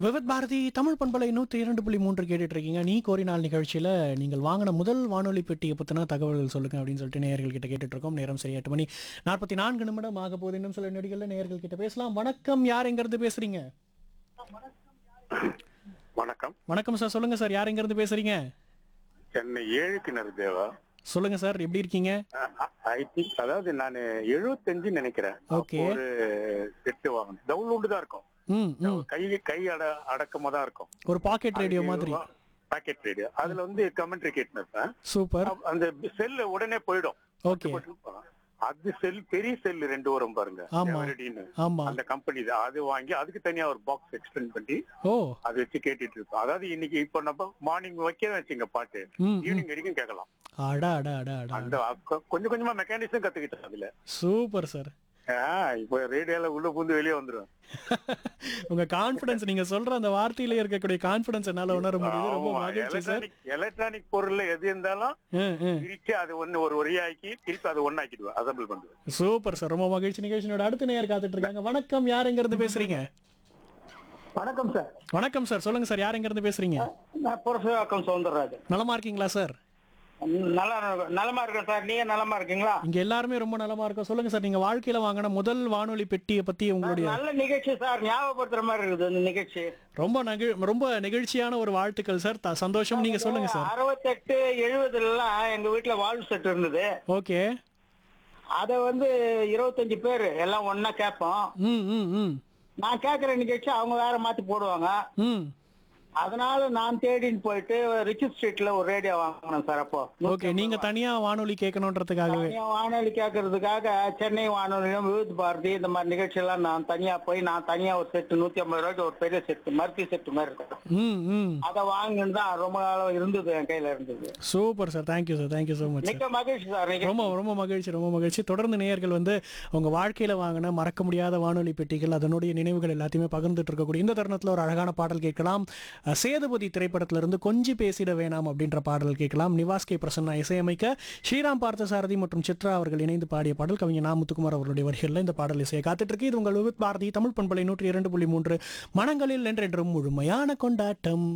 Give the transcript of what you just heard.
விவித் பாரதி தமிழ் பண்பலை நூற்றி இரண்டு புள்ளி மூன்று கேட்டுட்டு இருக்கீங்க நீ கோரினால் நிகழ்ச்சியில் நீங்கள் வாங்கின முதல் வானொலி பெட்டியை பற்றின தகவல்கள் சொல்லுங்க அப்படின்னு சொல்லிட்டு நேயர்கள் கிட்ட கேட்டுட்டு இருக்கோம் நேரம் சரி எட்டு மணி நாற்பத்தி நான்கு நிமிடம் ஆக போகுது இன்னும் சில நொடிகளில் நேயர்கள் கிட்ட பேசலாம் வணக்கம் யார் எங்கேருந்து பேசுறீங்க வணக்கம் வணக்கம் சார் சொல்லுங்க சார் யார் எங்கேருந்து பேசுறீங்க சென்னை ஏழு கிணறு தேவா சொல்லுங்க சார் எப்படி இருக்கீங்க ஐ திங்க் அதாவது நான் எழுபத்தஞ்சு நினைக்கிறேன் Okay. அப்போ ஒரு செட்டு வாங்கினேன் டவுன்லோடு தான் இருக்கும் ம் ம் கை கை அட அடக்கமா தான் இருக்கும் ஒரு பாக்கெட் ரேடியோ மாதிரி பாக்கெட் ரேடியோ அதுல வந்து கமெண்ட்ரி கேட்டுன்னு இருப்பேன் சூப்பர் அப்ப அந்த செல்லு உடனே போயிடும் ஓகே அது செல் பெரிய செல் ரெண்டு வரும் பாருங்க ஆமா. Eveready-ன்னு. ஆமா அந்த கம்பெனி தான் அது வாங்கி அதுக்கு தனியா ஒரு பாக்ஸ் எக்ஸ்டெண்ட் பண்ணி ஓ அதை வச்சு கேட்டுட்டு இருப்போம் அதாவது இன்னைக்கு இப்போ நம்ம மார்னிங் வைக்க வச்சுங்க பாட்டு ம் ம். ஈவினிங் வரைக்கும் கேட்கலாம் அடா அடா அடா அடா அந்த கொ- கொஞ்சம் கொஞ்சமா மெக்கானிசம் கத்துக்கிட்டேன் அதுல சூப்பர் சார் ஆஹ் இப்போ ரேடியோல உள்ள பூந்து வெளியே வந்துரும் உங்க கான்ஃபிடன்ஸ் நீங்க சொல்ற அந்த வார்த்தையில இருக்கக்கூடிய கான்ஃபிடன்ஸ் என்னால உணர முடியுது ரொம்ப மகிழ்ச்சி சார் எலக்ட்ரானிக் எலக்ட்ரானிக் பொருள்ல எது இருந்தாலும் ம், ம். பிரிச்சு அது ஒண்ணு ஒரு ஒரியாக்கி திருப்பி அது ஒண்ணாக்கிடுவேன் அசம்பிள் பண்ணுவேன் சூப்பர் சார் ரொம்ப மகிழ்ச்சி நிகழ்ச்சியோட அடுத்த நேயர் காத்துட்டு இருக்காங்க வணக்கம் யார் எங்க இருந்து பேசுறீங்க வணக்கம் சார் வணக்கம் சார் சொல்லுங்க சார் யார் எங்க இருந்து பேசுறீங்க நான் புரசவாக்கம் சவுந்தரராஜன் நலமா இருக்கீங்களா சார் நல்லா நலமா இருக்கேன் சார் நீங்க நலமா இருக்கீங்களா இங்க எல்லாருமே ரொம்ப நலமா இருக்கோம் சொல்லுங்க சார் நீங்க வாழ்க்கையில வாங்கின முதல் வானொலி பெட்டியை பத்தி உங்களுடைய நல்ல நிகழ்ச்சி சார் ஞாபகப்படுத்துற மாதிரி இருக்குது இந்த நிகழ்ச்சி ரொம்ப நகி- ரொம்ப நெகிழ்ச்சியான ஒரு வாழ்த்துக்கள் சார் த- சந்தோஷம் நீங்க சொல்லுங்க சார் அறுபத்தெட்டு எழுபதுல எல்லாம் எங்க வீட்டுல வாழ்வு செட் இருந்தது ஓகே அத வந்து இருபத்தஞ்சு பேர் எல்லாம் ஒண்ணா கேட்போம் ம் ம் ம் நான் கேட்கிற நிகழ்ச்சி அவங்க வேற மாத்தி போடுவாங்க ம் அதனால நான் தேடின்னு போயிட்டு ரிச்சி ஸ்ட்ரீட்ல ஒரு ரேடியோ வாங்கினேன் சார் அப்போ ஓகே நீங்க தனியா வானொலி கேட்கணுன்றதுக்காகவே தனியா வானொலி கேட்கறதுக்காக சென்னை வானொலியும் விருது பாரதி இந்த மாதிரி நிகழ்ச்சி எல்லாம் நான் தனியா போய் நான் தனியா ஒரு செட்டு நூத்தி ஐம்பது ரூபாய்க்கு ஒரு பெரிய செட்டு மருத்தி செட்டு மாதிரி இருக்கும் ம் ம் அதை வாங்கின்னு தான் ரொம்ப காலம் இருந்தது என் கையில இருந்தது super sir thank you sir thank you so much sir மிக்க மகிழ்ச்சி சார் நீங்க ரொம்ப ரொம்ப மகிழ்ச்சி ரொம்ப மகிழ்ச்சி தொடர்ந்து நேயர்கள் வந்து உங்க வாழ்க்கையில வாங்கின மறக்க முடியாத வானொலி பெட்டிகள் அதனுடைய நினைவுகள் எல்லாத்தையுமே பகிர்ந்துட்டு இருக்கக்கூடிய இந்த தருணத்துல ஒரு அழகான பாடல் கேட்கலாம் அஹ், சேதுபதி திரைப்படத்துல இருந்து கொஞ்சி பேசிட வேணாம் அப்படின்ற பாடல் கேட்கலாம் நிவாஸ் கே பிரசன்னா இசையமைக்க ஸ்ரீராம் பார்த்தசாரதி மற்றும் சித்ரா அவர்கள் இணைந்து பாடிய பாடல் கவிஞர் நா முத்துக்குமார் அவர்களுடைய வரிகளில் இந்த பாடல் இசையை காத்துட்டு இருக்கு இது உங்கள் விவித் பாரதி தமிழ் பண்பலை நூற்றி இரண்டு புள்ளி மூன்று மனங்களில் என்றென்றும் முழுமையான கொண்டாட்டம்